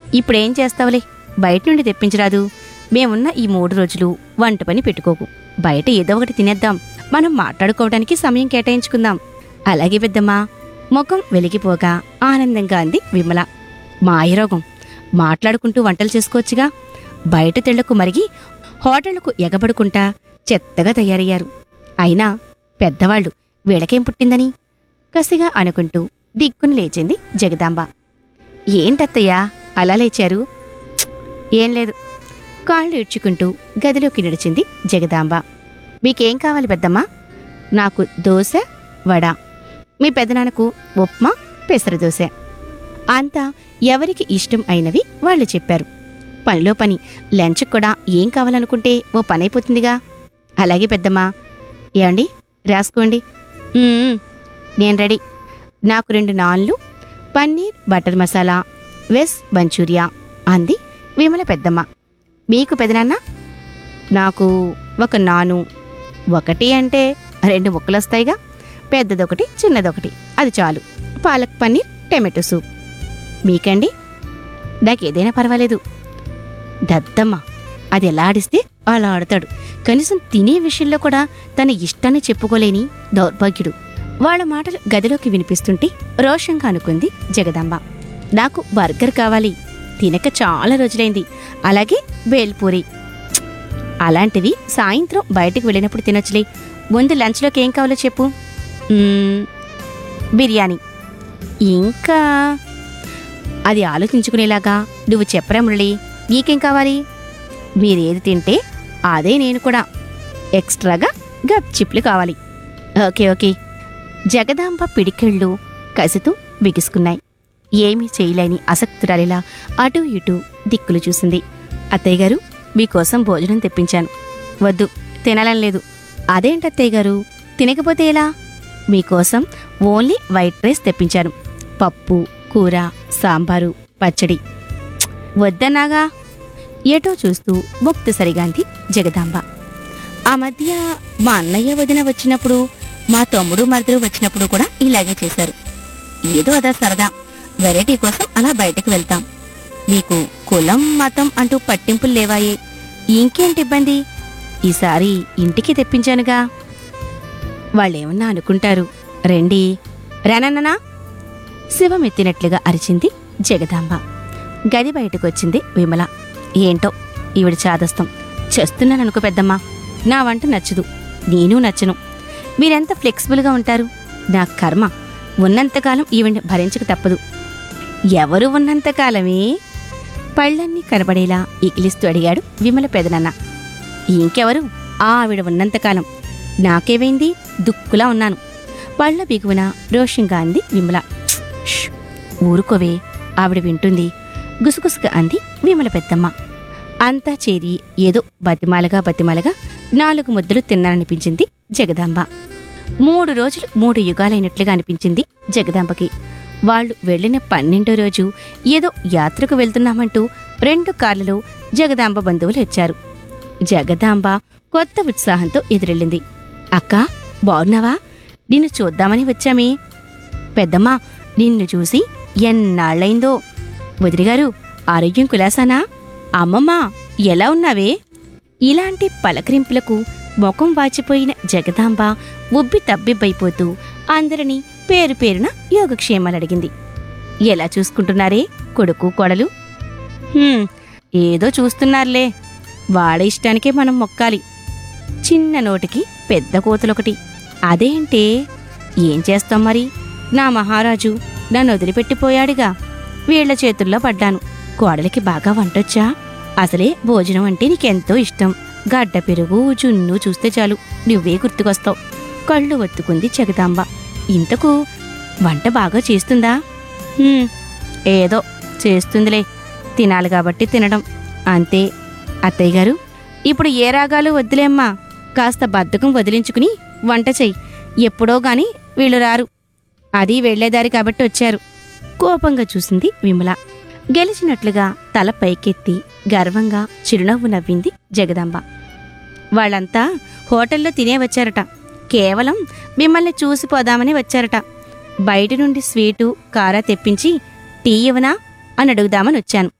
ఇప్పుడేం చేస్తావులే బయట నుండి తెప్పించరాదు మేమున్న ఈ మూడు రోజులు వంట పని పెట్టుకోకు బయట ఏదో ఒకటి తినేద్దాం మనం మాట్లాడుకోవడానికి సమయం కేటాయించుకుందాం అలాగే పెద్దమ్మా ముఖం వెలిగిపోగా ఆనందంగా అంది విమల మాయరోగం మాట్లాడుకుంటూ వంటలు చేసుకోవచ్చుగా బయట తెళ్లకు మరిగి హోటళ్లకు ఎగబడుకుంటా చెత్తగా తయారయ్యారు అయినా పెద్దవాళ్ళు వీళ్ళకేం పుట్టిందని కసిగా అనుకుంటూ దిక్కును లేచింది జగదాంబ ఏంటత్తయ్యా అలా లేచారు "ఛ్, ఏం లేదు కాళ్ళు ఇడ్చుకుంటూ గదిలోకి నడిచింది జగదాంబ మీకేం కావాలి పెద్దమ్మా నాకు దోశ వడ మీ పెదనాన్నకు ఉప్మా పెసర దోశ అంతా ఎవరికి ఇష్టం అయినవి వాళ్ళు చెప్పారు పనిలో పని లంచ్ కూడా ఏం కావాలనుకుంటే ఓ పని అయిపోతుందిగా అలాగే పెద్దమ్మా ఏమండి రాసుకోండి "మ్మ్, నేను రెడీ నాకు రెండు నాన్లు paneer butter masala veg Manchuria అంది విమల పెద్దమ్మ మీకు పెదనాన్న నాకు ఒక నాను ఒకటి అంటే రెండు ముక్కలు వస్తాయిగా పెద్దదొకటి చిన్నదొకటి అది చాలు పాలక్ పన్నీర్ టమాటో సూప్ మీకండి నాకు ఏదైనా పర్వాలేదు దద్దమ్మ అది ఎలా ఆడిస్తే అలా ఆడతాడు కనీసం తినే విషయంలో కూడా తన ఇష్టాన్ని చెప్పుకోలేని దౌర్భాగ్యుడు వాళ్ళ మాటలు గదిలోకి వినిపిస్తుంటే రోషంగా అనుకుంది జగదాంబ నాకు బర్గర్ కావాలి తినక చాలా రోజులైంది అలాగే బేల్పూరి ఛ్! అలాంటివి సాయంత్రం బయటకు వెళ్ళినప్పుడు తినొచ్చులే ముందు లంచ్లోకి ఏం కావాలో చెప్పు మ్మ్, బిర్యానీ ఇంకా అది ఆలోచించుకునేలాగా నువ్వు చెప్పరా మురళి నీకేం కావాలి మీరేది తింటే అదే నేను కూడా ఎక్స్ట్రాగా గప్ చిప్లు కావాలి ఓకే ఓకే జగదాంబ పిడికెళ్ళు కసితో బిగుసుకున్నాయి ఏమీ చేయలేని అసక్తురాలిలా అటూ ఇటూ దిక్కులు చూసింది అత్తయ్య గారు మీకోసం భోజనం తెప్పించాను వద్దు తినాలని లేదు అదేంటి అత్తయ్య గారు తినకపోతే ఎలా మీకోసం ఓన్లీ వైట్ రైస్ తెప్పించాను పప్పు కూర సాంబారు పచ్చడి ఛ్! వద్దన్నాగా ఏటో చూస్తూ ముక్తసరిగా అంది జగదాంబ ఆ మధ్య మా అన్నయ్య వదిన వచ్చినప్పుడు మా తమ్ముడు మరుదులు వచ్చినప్పుడు కూడా ఇలాగే చేశారు ఏదో అదా సరదా వెరైటీ కోసం అలా బయటకు వెళ్తాం మీకు కులం మతం అంటూ పట్టింపులు లేవాయే ఇంకేంటి ఇబ్బంది ఈసారి ఇంటికి తెప్పించానుగా వాళ్ళేమన్నా అనుకుంటారు రండి రానన్ననా శివమెత్తినట్లుగా అరిచింది జగదాంబ గది బయటకొచ్చింది విమల ఏంటో ఈవిడ చాదస్తం చేస్తున్నాననుకో పెద్దమ్మా నా వంట నచ్చదు నేను నచ్చను మీరెంత ఫ్లెక్సిబుల్గా ఉంటారు నా కర్మ ఉన్నంతకాలం ఈవిడ్ని భరించక తప్పదు ఎవరు ఉన్నంతకాలమే పళ్ళన్నీ కనబడేలా ఇకిలిస్తూ అడిగాడు విమల పెదనన్న ఇంకెవరు ఆవిడ ఉన్నంతకాలం నాకేమైంది దుక్కులా ఉన్నాను పళ్ళ బిగువన రోషంగా అంది విమల "ష్! ఊరుకోవే ఆవిడ వింటుంది గుసగుసగా అంది విమల పెద్దమ్మ అంతా చేరి ఏదో బతిమాలగా బతిమాలగా నాలుగు ముద్దలు తిన్నాననిపించింది జగదాంబ మూడు రోజులు మూడు యుగాలైనట్లుగా అనిపించింది జగదాంబకి వాళ్ళు వెళ్ళిన పన్నెండో రోజు ఏదో యాత్రకు వెళ్తున్నామంటూ రెండు కార్లలో జగదాంబ బంధువులు వచ్చారు జగదాంబ కొత్త ఉత్సాహంతో ఎదురెళ్ళింది అక్కా బాగున్నావా నిన్ను చూద్దామని వచ్చామే పెద్దమ్మా నిన్ను చూసి ఎన్నాళ్ళైందో వదిలిగారు ఆరోగ్యం కులాసానా అమ్మమ్మ ఎలా ఉన్నావే ఇలాంటి పలకరింపులకు ముఖం వాచిపోయిన జగదాంబ ఉబ్బి తబ్బిబ్బైపోతూ అందరినీ పేరు పేరున యోగక్షేమాలడిగింది ఎలా చూసుకుంటున్నారే కొడుకు కొడలు "హ్మ్, ఏదో చూస్తున్నారులే వాళ్ళ ఇష్టానికే మనం మొక్కాలి చిన్న నోటికి పెద్ద కోతలొకటి అదేంటే ఏం చేస్తాం మరి నా మహారాజు నన్ను వదిలిపెట్టిపోయాడుగా వీళ్ల చేతుల్లో పడ్డాను కోడలికి బాగా వంటొచ్చా అసలే భోజనం అంటే నీకెంతో ఇష్టం గడ్డ పెరుగు జున్ను చూస్తే చాలు నువ్వే గుర్తుకొస్తావు కళ్ళు ఒత్తుకుంది జగదాంబ ఇంతకు వంట బాగా చేస్తుందా "హ్మ్, ఏదో చేస్తుందిలే తినాలి కాబట్టి తినడం అంతే అత్తయ్య గారు ఇప్పుడు ఏ రాగాలు వద్దులేమ్మా కాస్త బద్ధకం వదిలించుకుని వంట చెయ్యి ఎప్పుడో గాని వీళ్ళు రారు అది వెళ్లేదారి కాబట్టి వచ్చారు కోపంగా చూసింది విమల గెలిచినట్లుగా తల పైకెత్తి గర్వంగా చిరునవ్వు నవ్వింది జగదాంబ వాళ్ళంతా హోటల్లో తినే వచ్చారట కేవలం మిమ్మల్ని చూసిపోదామని వచ్చారట బయట నుండి స్వీటు కారా తెప్పించి టీ ఇవ్వనా అని అడుగుదామని వచ్చాను